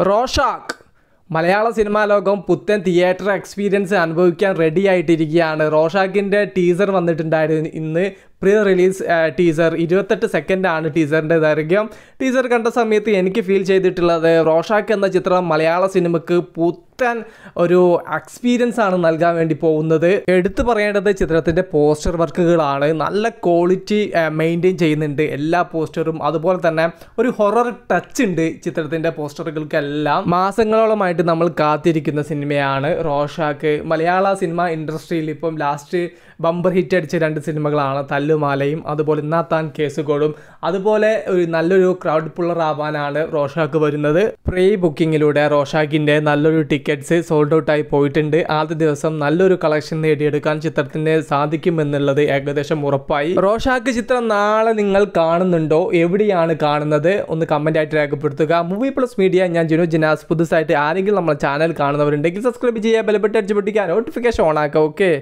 Rorschach മലയാള cinema ലോകം പുത്തൻ തിയേറ്റർ എക്സ്പീരിയൻസ് അനുഭവിക്കാൻ റെഡി ആയിട്ടിരിക്കുകയാണ് റോഷാക്കിൻ്റെ ടീസർ വന്നിട്ടുണ്ടായിരുന്നു ഇന്ന് പ്രീ റിലീസ് ടീസർ ഇരുപത്തെട്ട് സെക്കൻഡാണ് ടീസറിൻ്റെ ദൈർഘ്യം ടീസർ കണ്ട സമയത്ത് എനിക്ക് ഫീൽ ചെയ്തിട്ടുള്ളത് റോഷാക്ക് എന്ന ചിത്രം മലയാള സിനിമയ്ക്ക് പുത്തൻ ഒരു എക്സ്പീരിയൻസ് ആണ് നൽകാൻ വേണ്ടി പോകുന്നത് എടുത്തു പറയേണ്ടത് ചിത്രത്തിൻ്റെ പോസ്റ്റർ വർക്കുകളാണ് നല്ല ക്വാളിറ്റി മെയിൻറ്റെയിൻ ചെയ്യുന്നുണ്ട് എല്ലാ പോസ്റ്ററും അതുപോലെ തന്നെ ഒരു ഹൊറർ ടച്ച് ഉണ്ട് ചിത്രത്തിൻ്റെ പോസ്റ്ററുകൾക്കെല്ലാം മാസങ്ങളോളമായിട്ട് നമ്മൾ കാത്തിരിക്കുന്ന സിനിമയാണ് റോഷാക്ക് മലയാള സിനിമ ഇൻഡസ്ട്രിയിൽ ഇപ്പം ലാസ്റ്റ് ബമ്പർ ഹിറ്റ് അടിച്ച രണ്ട് സിനിമകളാണ് തല്ലുമാലയും അതുപോലെ ഇന്നാത്താൻ കേസുകളും അതുപോലെ ഒരു നല്ലൊരു ക്രൗഡ് പുള്ളർ ആവാനാണ് റോഷാക്ക് വരുന്നത് പ്രീ ബുക്കിങ്ങിലൂടെ റോഷാക്കിൻ്റെ നല്ലൊരു ടിക്കറ്റ്സ് സോൾഡ് ഔട്ട് ആയി പോയിട്ടുണ്ട് ആദ്യ ദിവസം നല്ലൊരു കളക്ഷൻ നേടിയെടുക്കാൻ ചിത്രത്തിന് സാധിക്കുമെന്നുള്ളത് ഏകദേശം ഉറപ്പായി റോഷാക്ക് ചിത്രം നാളെ നിങ്ങൾ കാണുന്നുണ്ടോ എവിടെയാണ് കാണുന്നത് ഒന്ന് കമൻ്റ് ആയിട്ട് രേഖപ്പെടുത്തുക മൂവി പ്ലസ് മീഡിയ ഞാൻ ജിനു ജിനാസ് പുതുസായിട്ട് ആരെങ്കിലും നമ്മുടെ ചാനൽ കാണുന്നവരുണ്ടെങ്കിൽ സബ്സ്ക്രൈബ് ചെയ്യുക ബലപ്പെട്ട് അടിച്ചു പൊട്ടിക്കുക നോട്ടിഫിക്കേഷൻ ഓൺ ആക്കുക ഓക്കെ